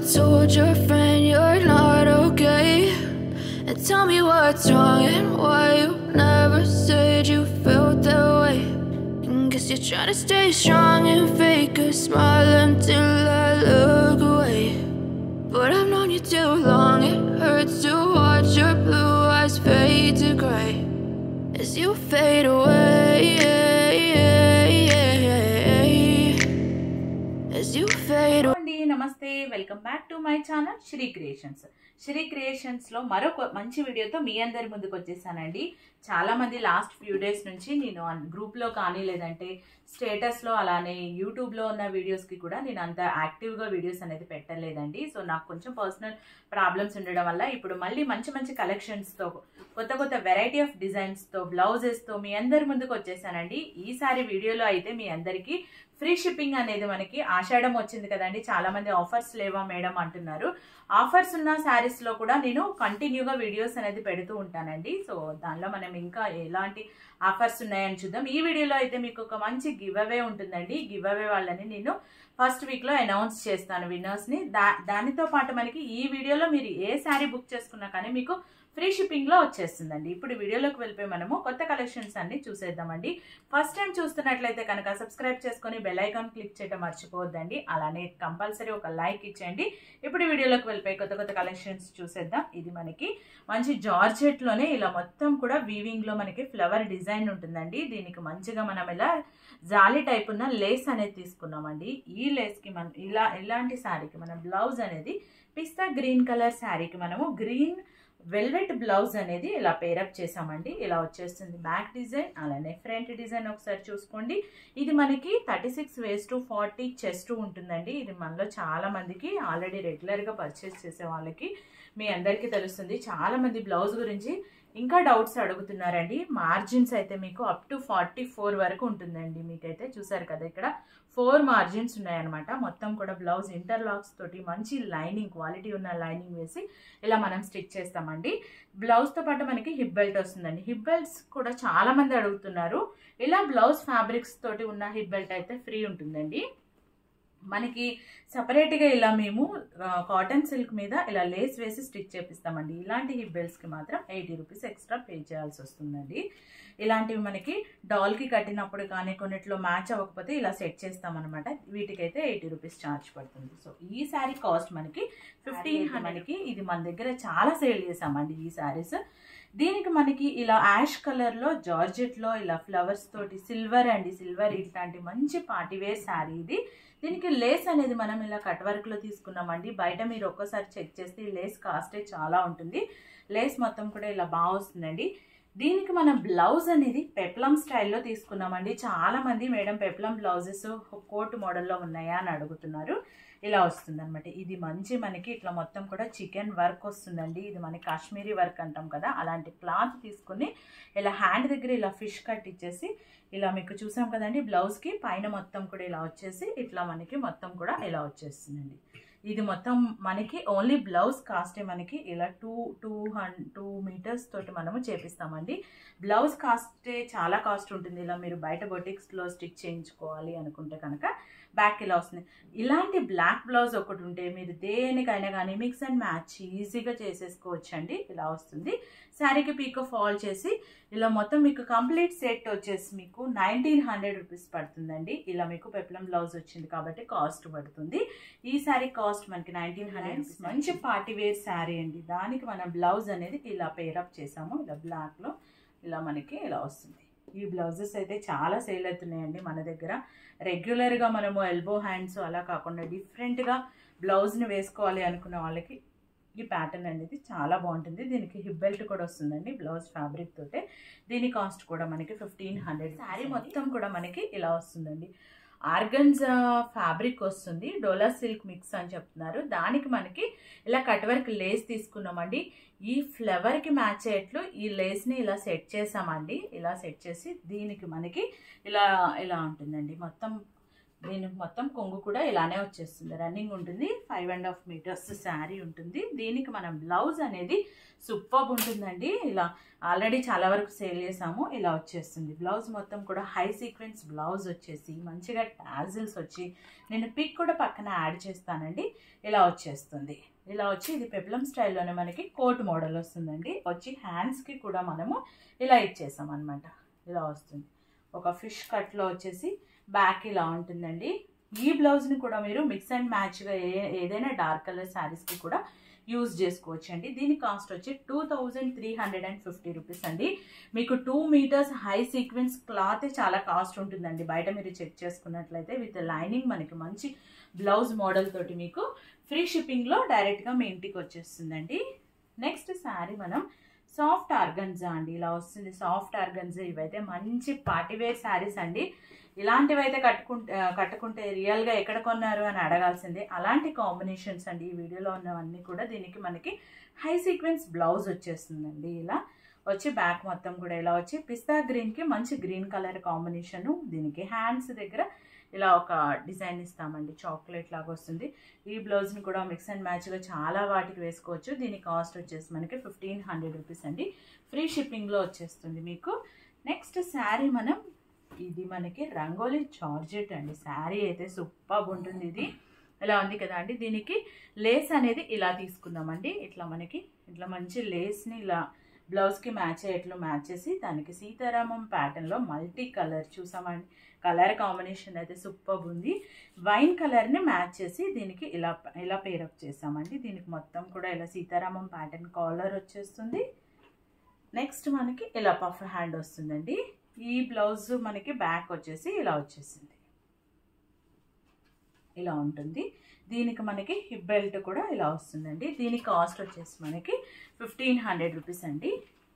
told your friend you're not okay? And tell me what's wrong and why you never said you felt that way. And guess you're trying to stay strong and fake a smile until I look away. But I've known you too long, it hurts to watch your blue eyes fade to gray as you fade away. As you fade away. అండి namaste welcome back to my channel Sri Creations Sri Creations లో మరొక మంచి వీడియోతో మీ అందరి ముందుకు వచ్చేసానండి చాలా మంది లాస్ట్ ఫ్యూ డేస్ నుంచి నేను గ్రూప్ లో కానీ లేదంటే స్టేటస్ లో అలానే యూట్యూబ్ లో ఉన్న వీడియోస్ కి కూడా నేను అంత యాక్టివ్ గా వీడియోస్ అనేది పెట్టలేదండి సో నాకు కొంచెం పర్సనల్ ప్రాబ్లమ్స్ ఉండడం వల్ల ఇప్పుడు మళ్ళీ మంచి మంచి కలెక్షన్స్ తో కొత్త కొత్త వెరైటీ ఆఫ్ డిజైన్స్ తో బ్లౌజెస్ తో మీ అందరి ముందుకు వచ్చేసానండి ఈసారి వీడియోలో అయితే మీ అందరికీ ఫ్రీ షిప్పింగ్ అనేది మనకి ఆషాఢం వచ్చింది కదండి చాలా మంది ఆఫర్స్ లేవా మేడం అంటున్నారు ఆఫర్స్ ఉన్న శారీస్ లో కూడా నేను కంటిన్యూగా వీడియోస్ అనేది పెడుతూ ఉంటానండి సో దానిలో మనం ఇంకా ఎలాంటి ఆఫర్స్ ఉన్నాయని చూద్దాం ఈ వీడియోలో అయితే మీకు ఒక మంచి గివ్ అవే ఉంటుందండి గివ్ అవే వాళ్ళని నేను ఫస్ట్ వీక్ లో అనౌన్స్ చేస్తాను విన్నర్స్ ని దా దానితో పాటు మనకి ఈ వీడియోలో మీరు ఏ శారీ బుక్ చేసుకున్నా కానీ మీకు ఫ్రీ షిప్పింగ్ లో వచ్చేస్తుందండి ఇప్పుడు వీడియోలోకి వెళ్ళిపోయి మనము కొత్త కలెక్షన్స్ అన్ని చూసేద్దామండి ఫస్ట్ టైం చూస్తున్నట్లయితే కనుక సబ్స్క్రైబ్ చేసుకొని బెల్ ఐకాన్ క్లిక్ చేయడం మర్చిపోవద్దండి అలానే కంపల్సరీ ఒక లైక్ ఇచ్చేయండి ఇప్పుడు వీడియోలోకి వెళ్ళిపోయి కొత్త కొత్త కలెక్షన్స్ చూసేద్దాం ఇది మనకి మంచి జార్జెట్ లోనే ఇలా మొత్తం కూడా వీవింగ్ లో మనకి ఫ్లవర్ డిజైన్ ఉంటుందండి దీనికి మంచిగా మనం ఇలా జాలీ టైప్ ఉన్న లేస్ అనేది తీసుకున్నామండి ఈ లేస్ కి మనం ఇలా ఇలాంటి శారీకి మనం బ్లౌజ్ అనేది పిస్తా గ్రీన్ కలర్ శారీకి మనము గ్రీన్ వెల్వెట్ బ్లౌజ్ అనేది ఇలా పేరప్ చేసామండి ఇలా వచ్చేస్తుంది బ్యాక్ డిజైన్ అలానే ఫ్రంట్ డిజైన్ ఒకసారి చూసుకోండి ఇది మనకి thirty six waist forty chest ఉంటుందండి ఇది మనలో చాలా మందికి ఆల్రెడీ రెగ్యులర్గా పర్చేస్ చేసే వాళ్ళకి మీ అందరికీ తెలుస్తుంది చాలా మంది బ్లౌజ్ గురించి ఇంకా డౌట్స్ అడుగుతున్నారండి మార్జిన్స్ అయితే మీకు అప్ టు ఫార్టీ ఫోర్ వరకు ఉంటుందండి మీకైతే చూసారు కదా ఇక్కడ ఫోర్ మార్జిన్స్ ఉన్నాయన్నమాట మొత్తం కూడా బ్లౌజ్ ఇంటర్లాక్స్ తోటి మంచి లైనింగ్ క్వాలిటీ ఉన్న లైనింగ్ వేసి ఇలా మనం స్టిచ్ చేస్తామండి బ్లౌజ్తో పాటు మనకి హిప్ బెల్ట్ వస్తుందండి హిప్ బెల్ట్స్ కూడా చాలా మంది అడుగుతున్నారు ఇలా బ్లౌజ్ ఫ్యాబ్రిక్స్ తోటి ఉన్న హిప్ బెల్ట్ అయితే ఫ్రీ ఉంటుందండి మనకి సపరేట్గా ఇలా మేము కాటన్ సిల్క్ మీద ఇలా లేస్ వేసి స్టిచ్ చేపిస్తామండి ఇలాంటి హిప్ బెల్ట్స్కి మాత్రం ఎయిటీ రూపీస్ ఎక్స్ట్రా పే చేయాల్సి వస్తుందండి ఇలాంటివి మనకి డాల్కి కట్టినప్పుడు కానీ కొన్నిట్లో మ్యాచ్ అవ్వకపోతే ఇలా సెట్ చేస్తామన్నమాట వీటికైతే ఎయిటీ రూపీస్ ఛార్జ్ పడుతుంది సో ఈ శారీ కాస్ట్ మనకి ఫిఫ్టీన్ మనకి ఇది మన దగ్గర చాలా సేల్ చేసామండి ఈ శారీస్ దీనికి మనకి ఇలా యాష్ కలర్లో జార్జెట్లో ఇలా ఫ్లవర్స్ తోటి సిల్వర్ అండి సిల్వర్ ఇట్లాంటి మంచి పార్టీవేర్ శారీ ఇది దీనికి లేస్ అనేది మనం ఇలా కట్ వర్క్లో తీసుకున్నామండి బయట మీరు ఒక్కసారి చెక్ చేస్తే ఈ లేస్ కాస్టే చాలా ఉంటుంది లేస్ మొత్తం కూడా ఇలా బాగా వస్తుందండి దీనికి మనం బ్లౌజ్ అనేది పెప్లం స్టైల్లో తీసుకున్నామండి చాలా మంది మేడం పెప్లం బ్లౌజెస్ కోట్ మోడల్లో ఉన్నాయా అని అడుగుతున్నారు ఇలా వస్తుంది అనమాట ఇది మంచి మనకి ఇట్లా మొత్తం కూడా చికెన్ వర్క్ వస్తుందండి ఇది మనకి కాశ్మీరీ వర్క్ అంటాం కదా అలాంటి క్లాత్ తీసుకుని ఇలా హ్యాండ్ దగ్గర ఇలా ఫిష్ కట్ ఇచ్చేసి ఇలా మీకు చూసాం కదండి బ్లౌజ్కి పైన మొత్తం కూడా ఇలా వచ్చేసి ఇట్లా మనకి మొత్తం కూడా ఇలా వచ్చేస్తుందండి ఇది మొత్తం మనకి ఓన్లీ బ్లౌజ్ కాస్టే మనకి ఇలా టూ టూ హన్ టూ మీటర్స్ తోటి మనము చేపిస్తామండి బ్లౌజ్ కాస్టే చాలా కాస్ట్ ఉంటుంది ఇలా మీరు బయట బొటిక్స్లో స్టిచ్ చేయించుకోవాలి అనుకుంటే కనుక బ్యాక్ ఇలా వస్తుంది ఇలాంటి బ్లాక్ బ్లౌజ్ ఒకటి ఉంటే మీరు దేనికైనా కానీ మిక్స్ అండ్ మ్యాచ్ ఈజీగా చేసేసుకోవచ్చు అండి ఇలా వస్తుంది శారీకి పీకో ఫాల్ చేసి ఇలా మొత్తం మీకు కంప్లీట్ సెట్ వచ్చేసి మీకు నైన్టీన్ హండ్రెడ్ రూపీస్ pడుతుందండి ఇలా మీకు పెప్లం బ్లౌజ్ వచ్చింది కాబట్టి కాస్ట్ పడుతుంది ఈ శారీ కాస్ట్ మనకి నైన్టీన్ హండ్రెడ్ మంచి పార్టీ వేర్ శారీ అండి దానికి మనం బ్లౌజ్ అనేది ఇలా పేరప్ చేసాము ఇలా బ్లాక్లో ఇలా మనకి ఇలా వస్తుంది ఈ బ్లౌజెస్ అయితే చాలా సేల్ అవుతున్నాయండి మన దగ్గర రెగ్యులర్గా మనము ఎల్బో హ్యాండ్స్ అలా కాకుండా డిఫరెంట్గా బ్లౌజ్ని వేసుకోవాలి అనుకున్న వాళ్ళకి ఈ ప్యాటర్న్ అనేది చాలా బాగుంటుంది దీనికి హిప్ బెల్ట్ కూడా వస్తుందండి బ్లౌజ్ ఫ్యాబ్రిక్ తోటే దీని కాస్ట్ కూడా మనకి ఫిఫ్టీన్ హండ్రెడ్ శారీ మొత్తం కూడా మనకి ఇలా వస్తుందండి ఆర్గన్జా ఫ్యాబ్రిక్ వస్తుంది డోలా సిల్క్ మిక్స్ అని చెప్తున్నారు దానికి మనకి ఇలా కట్ వర్క్ లేస్ తీసుకున్నామండి ఈ ఫ్లవర్కి మ్యాచ్ అయ్యేట్లు ఈ లేస్ని ఇలా సెట్ చేసామండి ఇలా సెట్ చేసి దీనికి మనకి ఇలా ఇలా ఉంటుందండి మొత్తం దీనికి మొత్తం కొంగు కూడా ఇలానే వచ్చేస్తుంది రన్నింగ్ ఉంటుంది five and half meters sari ఉంటుంది దీనికి మనం బ్లౌజ్ అనేది సూపర్ ఉంటుందండి ఇలా ఆల్రెడీ చాలా వరకు సేల్ చేసాము ఇలా వచ్చేస్తుంది బ్లౌజ్ మొత్తం కూడా హై సీక్వెన్స్ బ్లౌజ్ వచ్చేసి మంచిగా టాజిల్స్ వచ్చి నేను పిక్ కూడా పక్కన యాడ్ చేస్తానండి ఇలా వచ్చేస్తుంది ఇలా వచ్చి ఇది పెప్లం స్టైల్లోనే మనకి కోట్ మోడల్ వస్తుందండి వచ్చి హ్యాండ్స్కి కూడా మనము ఇలా ఇచ్చేసాం అనమాట ఇలా వస్తుంది ఒక ఫిష్ కట్లో వచ్చేసి బ్యాక్ ఇలా ఉంటుందండి ఈ బ్లౌజ్ని కూడా మీరు మిక్స్ అండ్ మ్యాచ్గా ఏ ఏదైనా డార్క్ కలర్ శారీస్కి కూడా యూజ్ చేసుకోవచ్చు అండి దీని కాస్ట్ వచ్చి two thousand three hundred and fifty rupees అండి మీకు two meters high sequence cloth చాలా కాస్ట్ ఉంటుందండి బయట మీరు చెక్ చేసుకున్నట్లయితే విత్ లైనింగ్ మనకి మంచి బ్లౌజ్ మోడల్ తోటి మీకు ఫ్రీ షిప్పింగ్లో డైరెక్ట్గా మీ ఇంటికి వచ్చేస్తుందండి నెక్స్ట్ శారీ మనం సాఫ్ట్ ఆర్గన్జా అండి ఇలా వస్తుంది సాఫ్ట్ ఆర్గన్జా ఇవైతే మంచి పార్టీవేర్ శారీస్ అండి ఇలాంటివి అయితే కట్టుకుంటే కట్టుకుంటే రియల్గా ఎక్కడ కొన్నారు అని అడగాల్సిందే అలాంటి కాంబినేషన్స్ అండి ఈ వీడియోలో ఉన్నవన్నీ కూడా దీనికి మనకి హై సీక్వెన్స్ బ్లౌజ్ వచ్చేస్తుందండి ఇలా వచ్చి బ్యాక్ మొత్తం కూడా ఇలా వచ్చి పిస్తా గ్రీన్కి మంచి గ్రీన్ కలర్ కాంబినేషను దీనికి హ్యాండ్స్ దగ్గర ఇలా ఒక డిజైన్ ఇస్తామండి చాక్లెట్ లాగా వస్తుంది ఈ బ్లౌజ్ని కూడా మిక్స్ అండ్ మ్యాచ్గా చాలా వాటికి వేసుకోవచ్చు దీని కాస్ట్ వచ్చేసి మనకి ఫిఫ్టీన్ హండ్రెడ్ రూపీస్ అండి ఫ్రీ షిప్పింగ్లో వచ్చేస్తుంది మీకు నెక్స్ట్ శారీ మనం ఇది మనకి రంగోలీ జార్జెట్ అండి శారీ అయితే సూపర్ ఉంటుంది ఇది ఇలా ఉంది కదా అండి దీనికి లేస్ అనేది ఇలా తీసుకుందామండి ఇట్లా మనకి ఇట్లా మంచి లేస్ని ఇలా బ్లౌజ్కి మ్యాచ్ అయ్యేట్లు మ్యాచ్ చేసి దానికి సీతారామం ప్యాటర్న్లో మల్టీ కలర్ చూసామండి కలర్ కాంబినేషన్ అయితే సూపర్ ఉంది వైన్ కలర్ని మ్యాచ్ చేసి దీనికి ఇలా ఇలా పేరప్ చేసామండి దీనికి మొత్తం కూడా ఇలా సీతారామం ప్యాటర్న్ కాలర్ వచ్చేస్తుంది నెక్స్ట్ మనకి ఇలా పఫ్ హ్యాండ్ వస్తుందండి ఈ బ్లౌజ్ మనకి బ్యాక్ వచ్చేసి ఇలా వచ్చేసింది ఇలా ఉంటుంది దీనికి మనకి హిప్ బెల్ట్ కూడా ఇలా వస్తుందండి దీని కాస్ట్ వచ్చేసి మనకి ఫిఫ్టీన్ హండ్రెడ్ రూపీస్ అండి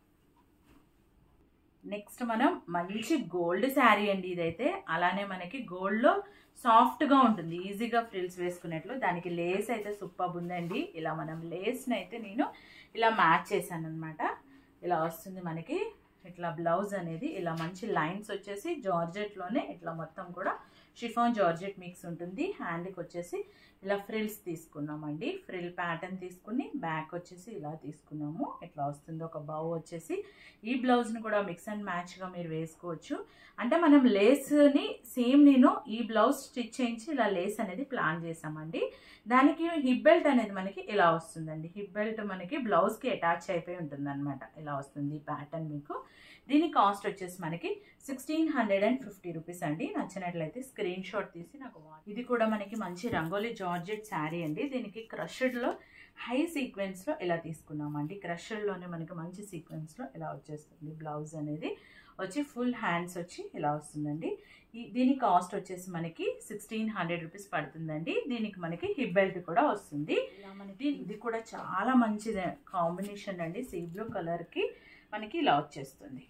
నెక్స్ట్ మనం మంచి గోల్డ్ శారీ అండి ఇదైతే అలానే మనకి గోల్డ్లో సాఫ్ట్గా ఉంటుంది ఈజీగా ఫ్రిల్స్ వేసుకునేట్లు దానికి లేస్ అయితే సూపర్ ఉందండి ఇలా మనం లేస్ని అయితే నేను ఇలా మ్యాచ్ చేశాను అనమాట ఇలా వస్తుంది మనకి ఇట్లా బ్లౌజ్ అనేది ఇలా మంచి లైన్స్ వచ్చేసి జార్జెట్లోనే ఇట్లా మొత్తం కూడా షిఫాన్ జార్జెట్ మిక్స్ ఉంటుంది హ్యాండ్కి వచ్చేసి ఇలా ఫ్రిల్స్ తీసుకున్నామండి ఫ్రిల్ ప్యాటర్న్ తీసుకుని బ్యాక్ వచ్చేసి ఇలా తీసుకున్నాము ఇట్లా వస్తుంది ఒక బౌ వచ్చేసి ఈ బ్లౌజ్ని కూడా మిక్స్ అండ్ మ్యాచ్గా మీరు వేసుకోవచ్చు అంటే మనం లేస్ని సేమ్ నేను ఈ బ్లౌజ్ స్టిచ్ చేయించి ఇలా లేస్ అనేది ప్లాన్ చేసామండి దానికి హిప్ బెల్ట్ అనేది మనకి ఇలా వస్తుందండి హిప్ బెల్ట్ మనకి బ్లౌజ్కి అటాచ్ అయిపోయి ఉంటుంది అనమాట ఇలా వస్తుంది ఈ ప్యాటర్న్ మీకు దీని కాస్ట్ వచ్చేసి మనకి sixteen hundred and fifty rupees అండి నచ్చినట్లయితే స్క్రీన్ షాట్ తీసి నాకు ఇది కూడా మనకి మంచి రంగోలీ జార్జెట్ శారీ అండి దీనికి క్రషెడ్లో హై సీక్వెన్స్లో ఇలా తీసుకున్నామండి క్రషెడ్లోనే మనకి మంచి సీక్వెన్స్లో ఇలా వచ్చేస్తుంది బ్లౌజ్ అనేది వచ్చి ఫుల్ హ్యాండ్స్ వచ్చి ఇలా వస్తుందండి ఈ దీని కాస్ట్ వచ్చేసి మనకి సిక్స్టీన్ హండ్రెడ్ రూపీస్ పడుతుందండి దీనికి మనకి హిప్ బెల్ట్ కూడా వస్తుంది ఇలా మనకి ఇది కూడా చాలా మంచి కాంబినేషన్ అండి సీ బ్లూ కలర్కి మనకి ఇలా వచ్చేస్తుంది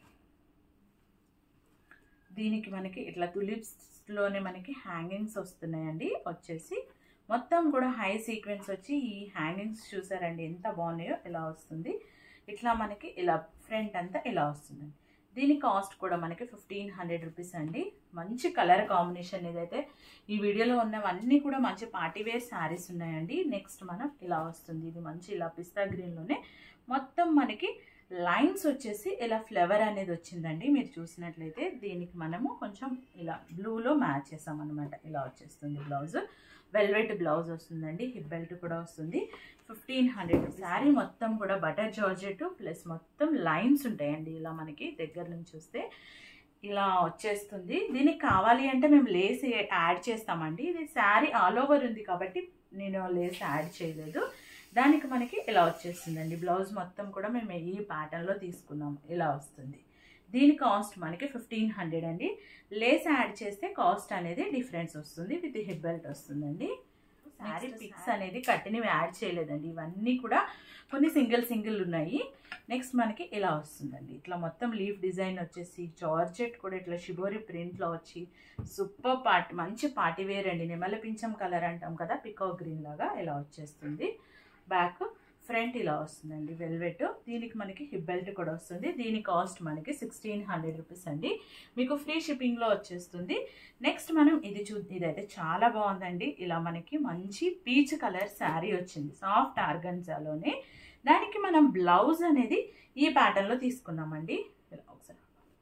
దీనికి మనకి ఇట్లా తులిప్స్లోనే మనకి హ్యాంగింగ్స్ వస్తున్నాయండి వచ్చేసి మొత్తం కూడా హై సీక్వెన్స్ వచ్చి ఈ హ్యాంగింగ్స్ చూసారండి ఎంత బాగున్నాయో ఇలా వస్తుంది ఇట్లా మనకి ఇలా ఫ్రంట్ అంతా ఇలా వస్తుందండి దీని కాస్ట్ కూడా మనకి ఫిఫ్టీన్ హండ్రెడ్ రూపీస్ అండి మంచి కలర్ కాంబినేషన్ ఏదైతే ఈ వీడియోలో ఉన్నవన్నీ కూడా మంచి పార్టీవేర్ శారీస్ ఉన్నాయండి నెక్స్ట్ మనం ఇలా వస్తుంది ఇది మంచి ఇలా పిస్తా గ్రీన్లోనే మొత్తం మనకి లైన్స్ వచ్చేసి ఇలా ఫ్లవర్ అనేది వచ్చిందండి మీరు చూసినట్లయితే దీనికి మనము కొంచెం ఇలా బ్లూలో మ్యాచ్ చేసాం అనమాట ఇలా వచ్చేస్తుంది బ్లౌజ్ వెల్వెట్ బ్లౌజ్ వస్తుందండి హిప్ బెల్ట్ కూడా వస్తుంది ఫిఫ్టీన్ హండ్రెడ్ శారీ మొత్తం కూడా బటర్ జార్జెట్ ప్లస్ మొత్తం లైన్స్ ఉంటాయండి ఇలా మనకి దగ్గర నుంచి చూస్తే ఇలా వచ్చేస్తుంది దీనికి కావాలి అంటే మేము లేస్ యాడ్ చేస్తామండి ఇది శారీ ఆల్ ఓవర్ ఉంది కాబట్టి నేను లేస్ యాడ్ చేయలేదు దానికి మనకి ఇలా వచ్చేస్తుందండి బ్లౌజ్ మొత్తం కూడా మేము ఈ ప్యాటర్న్లో తీసుకున్నాము ఇలా వస్తుంది దీని కాస్ట్ మనకి ఫిఫ్టీన్ హండ్రెడ్ అండి లేస్ యాడ్ చేస్తే కాస్ట్ అనేది డిఫరెన్స్ వస్తుంది విత్ హిప్ బెల్ట్ వస్తుందండి శారీ పిక్స్ అనేది కట్టినవి యాడ్ చేయలేదండి ఇవన్నీ కూడా కొన్ని సింగిల్ సింగిల్ ఉన్నాయి నెక్స్ట్ మనకి ఇలా వస్తుందండి ఇట్లా మొత్తం లీఫ్ డిజైన్ వచ్చేసి జార్జెట్ కూడా ఇట్లా షిబోరి ప్రింట్లో వచ్చి సూపర్ పార్టీ మంచి పార్టీ వేర్ అండి నెమల పింఛం కలర్ అంటాం కదా పికో గ్రీన్ లాగా ఇలా వచ్చేస్తుంది బ్యాక్ ఫ్రంట్ ఇలా వస్తుందండి వెల్వెట్ దీనికి మనకి హిప్ బెల్ట్ కూడా వస్తుంది దీని కాస్ట్ మనకి సిక్స్టీన్ హండ్రెడ్ రూపీస్ అండి మీకు ఫ్రీ షిప్పింగ్లో వచ్చేస్తుంది నెక్స్ట్ మనం ఇది చూ ఇదైతే చాలా బాగుందండి ఇలా మనకి మంచి పీచ్ కలర్ శారీ వచ్చింది సాఫ్ట్ ఆర్గన్జాలోనే దానికి మనం బ్లౌజ్ అనేది ఈ ప్యాటర్న్లో తీసుకున్నామండి ఇలా ఒకసారి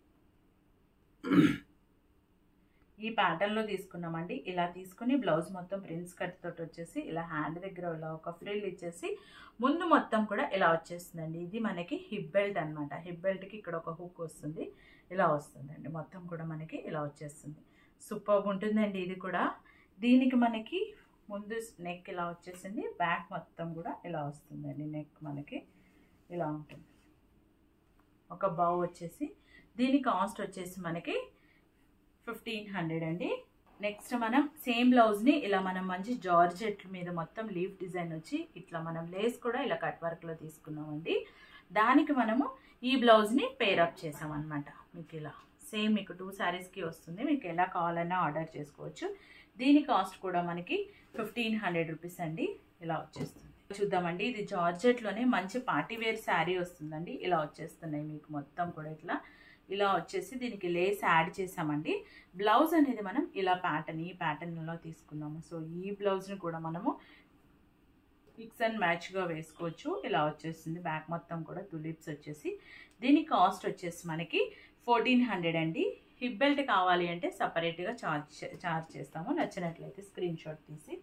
ఈ ప్యాటర్న్లో తీసుకున్నామండి ఇలా తీసుకుని బ్లౌజ్ మొత్తం ప్రిన్స్ కట్ తోటి వచ్చేసి ఇలా హ్యాండ్ దగ్గర ఇలా ఒక ఫ్రిల్ ఇచ్చేసి ముందు మొత్తం కూడా ఇలా వచ్చేస్తుందండి ఇది మనకి హిప్ బెల్ట్ అనమాట హిప్ బెల్ట్కి ఇక్కడ ఒక హుక్ వస్తుంది ఇలా వస్తుందండి మొత్తం కూడా మనకి ఇలా వచ్చేస్తుంది సూపర్ ఉంటుందండి ఇది కూడా దీనికి మనకి ముందు నెక్ ఇలా వచ్చేసింది బ్యాక్ మొత్తం కూడా ఇలా వస్తుందండి నెక్ మనకి ఇలా ఉంటుంది ఒక బౌ వచ్చేసి దీని కాస్ట్ వచ్చేసి మనకి ఫిఫ్టీన్ హండ్రెడ్ అండి నెక్స్ట్ మనం సేమ్ బ్లౌజ్ని ఇలా మనం మంచి జార్జెట్ మీద మొత్తం లీఫ్ డిజైన్ వచ్చి ఇట్లా మనం లేస్ కూడా ఇలా కట్ వర్క్లో తీసుకున్నామండి దానికి మనము ఈ బ్లౌజ్ని పేరప్ చేసామన్నమాట మీకు ఇలా సేమ్ మీకు టూ శారీస్కి వస్తుంది మీకు ఎలా కావాలన్నా ఆర్డర్ చేసుకోవచ్చు దీని కాస్ట్ కూడా మనకి ఫిఫ్టీన్ హండ్రెడ్ రూపీస్ అండి ఇలా వచ్చేస్తుంది చూద్దామండి ఇది జార్జెట్లోనే మంచి పార్టీ వేర్ శారీ వస్తుందండి ఇలా వచ్చేస్తున్నాయి మీకు మొత్తం కూడా ఇట్లా ఇలా వచ్చేసి దీనికి లేస్ యాడ్ చేసామండి బ్లౌజ్ అనేది మనం ఇలా ప్యాటర్న్ ఈ ప్యాటర్న్లో తీసుకున్నాము సో ఈ బ్లౌజ్ని కూడా మనము మిక్స్ అండ్ మ్యాచ్గా వేసుకోవచ్చు ఇలా వచ్చేస్తుంది బ్యాక్ మొత్తం కూడా తులిప్స్ వచ్చేసి దీని కాస్ట్ వచ్చేసి మనకి ఫోర్టీన్ హండ్రెడ్ అండి హిప్ బెల్ట్ కావాలి అంటే సపరేట్గా చార్జ్ చార్జ్ చేస్తాము నచ్చినట్లయితే స్క్రీన్ షాట్ తీసి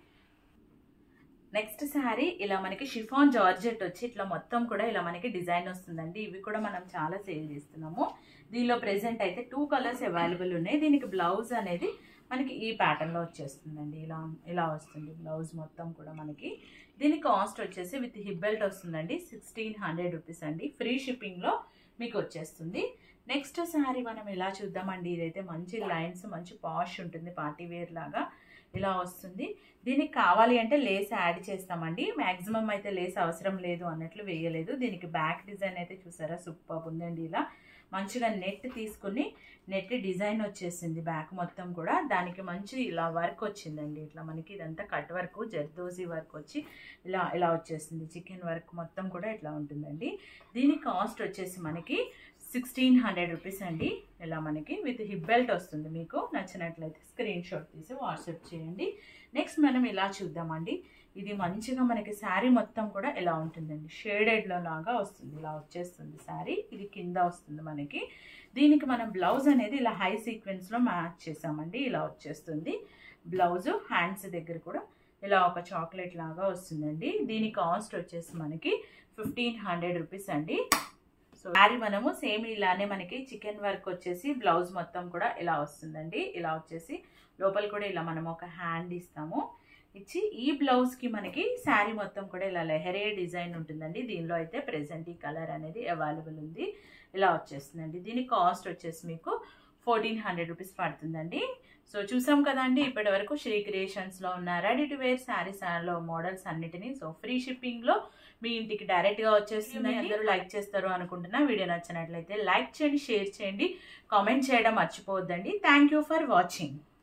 నెక్స్ట్ శారీ ఇలా మనకి షిఫాన్ జార్జెట్ వచ్చి ఇట్లా మొత్తం కూడా ఇలా మనకి డిజైన్ వస్తుందండి ఇవి కూడా మనం చాలా సేల్ చేస్తున్నాము దీనిలో ప్రెసెంట్ అయితే టూ కలర్స్ అవైలబుల్ ఉన్నాయి దీనికి బ్లౌజ్ అనేది మనకి ఈ ప్యాటర్న్లో వచ్చేస్తుందండి ఇలా ఇలా వస్తుంది బ్లౌజ్ మొత్తం కూడా మనకి దీని కాస్ట్ వచ్చేసి విత్ హిప్ బెల్ట్ వస్తుందండి సిక్స్టీన్ హండ్రెడ్ రూపీస్ అండి ఫ్రీ షిప్పింగ్లో మీకు వచ్చేస్తుంది నెక్స్ట్ శారీ మనం ఇలా చూద్దామండి ఇదైతే మంచి లైన్స్ మంచి పాష్ ఉంటుంది పార్టీ వేర్ లాగా ఇలా వస్తుంది దీనికి కావాలి అంటే లేస్ యాడ్ చేస్తామండి మ్యాక్సిమం అయితే లేస్ అవసరం లేదు అన్నట్లు వేయలేదు దీనికి బ్యాక్ డిజైన్ అయితే చూసారా సూపర్ ఉందండి ఇలా మంచిగా నెట్ తీసుకుని నెట్ డిజైన్ వచ్చేసింది బ్యాక్ మొత్తం కూడా దానికి మంచి ఇలా వర్క్ వచ్చిందండి ఇట్లా మనకి ఇదంతా కట్ వర్క్ జర్దోజీ వర్క్ వచ్చి ఇలా ఇలా వచ్చేసింది చికెన్ వర్క్ మొత్తం కూడా ఇట్లా ఉంటుందండి దీని కాస్ట్ వచ్చేసి మనకి సిక్స్టీన్ హండ్రెడ్ రూపీస్ అండి ఇలా మనకి విత్ హిప్ బెల్ట్ వస్తుంది మీకు నచ్చినట్లయితే స్క్రీన్ షాట్ తీసి వాట్సాప్ చేయండి నెక్స్ట్ మనం ఇలా చూద్దామండి ఇది మంచిగా మనకి శారీ మొత్తం కూడా ఇలా ఉంటుందండి షేడెడ్లో లాగా వస్తుంది ఇలా వచ్చేస్తుంది శారీ ఇది కింద వస్తుంది మనకి దీనికి మనం బ్లౌజ్ అనేది ఇలా హై సీక్వెన్స్లో మ్యాచ్ చేసామండి ఇలా వచ్చేస్తుంది బ్లౌజు హ్యాండ్స్ దగ్గర కూడా ఇలా ఒక చాక్లెట్ లాగా వస్తుందండి దీని కాస్ట్ వచ్చేసి మనకి ఫిఫ్టీన్ హండ్రెడ్ రూపీస్ అండి సో శారీ మనము సేమ్ ఇలానే మనకి చికెన్ వర్క్ వచ్చేసి బ్లౌజ్ మొత్తం కూడా ఇలా వస్తుందండి ఇలా వచ్చేసి లోపల కూడా ఇలా మనం ఒక హ్యాండ్ ఇస్తాము ఇచ్చి ఈ బ్లౌజ్కి మనకి శారీ మొత్తం కూడా ఇలా లెహరే డిజైన్ ఉంటుందండి దీనిలో అయితే ప్రెసెంట్ ఈ కలర్ అనేది అవైలబుల్ ఉంది ఇలా వచ్చేస్తుందండి దీని కాస్ట్ వచ్చేసి మీకు ఫోర్టీన్ హండ్రెడ్ రూపీస్ పడుతుందండి సో చూసాం కదండి ఇప్పటి వరకు శ్రీ క్రియేషన్స్లో ఉన్న రెడీ టు వేర్ శారీస్లో మోడల్స్ అన్నిటినీ సో ఫ్రీ షిప్పింగ్లో మీ ఇంటికి డైరెక్ట్గా వచ్చేస్తుంది అందరూ లైక్ చేస్తారు అనుకుంటున్నా వీడియో నచ్చినట్లయితే లైక్ చేయండి షేర్ చేయండి కామెంట్ చేయడం మర్చిపోవద్దండి థ్యాంక్ యూ ఫర్ వాచింగ్